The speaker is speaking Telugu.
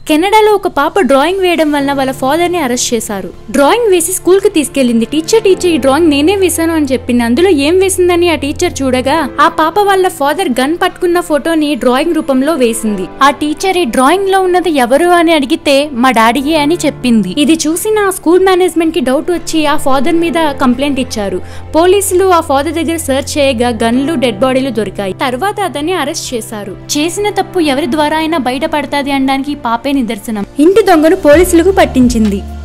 కెనడాలో ఒక పాప డ్రాయింగ్ వేయడం వలన వాళ్ళ ఫాదర్ ని అరెస్ట్ చేశారు డ్రాయింగ్ వేసి స్కూల్ కి తీసుకెళ్లింది టీచర్ టీచర్ ఈ డ్రాయింగ్ నేనే వేశాను అని చెప్పింది అందులో ఏం వేసిందని ఆ టీచర్ చూడగా ఆ పాప వాళ్ళ ఫాదర్ గన్ పట్టుకున్న ఫోటోని డ్రాయింగ్ రూపంలో వేసింది ఆ టీచర్ ఈ డ్రాయింగ్ లో ఉన్నది ఎవరు అని అడిగితే మా డాడీయే అని చెప్పింది ఇది చూసిన ఆ స్కూల్ మేనేజ్మెంట్ కి డౌట్ వచ్చి ఆ ఫాదర్ మీద కంప్లైంట్ ఇచ్చారు పోలీసులు ఆ ఫాదర్ దగ్గర సెర్చ్ చేయగా గన్లు డెడ్ బాడీలు దొరికాయి తర్వాత అతన్ని అరెస్ట్ చేశారు చేసిన తప్పు ఎవరి ద్వారా అయినా బయటపడతాది అనడానికి ఈ పాపే నిదర్శనం ఇంటి దొంగను పోలీసులకు పట్టించింది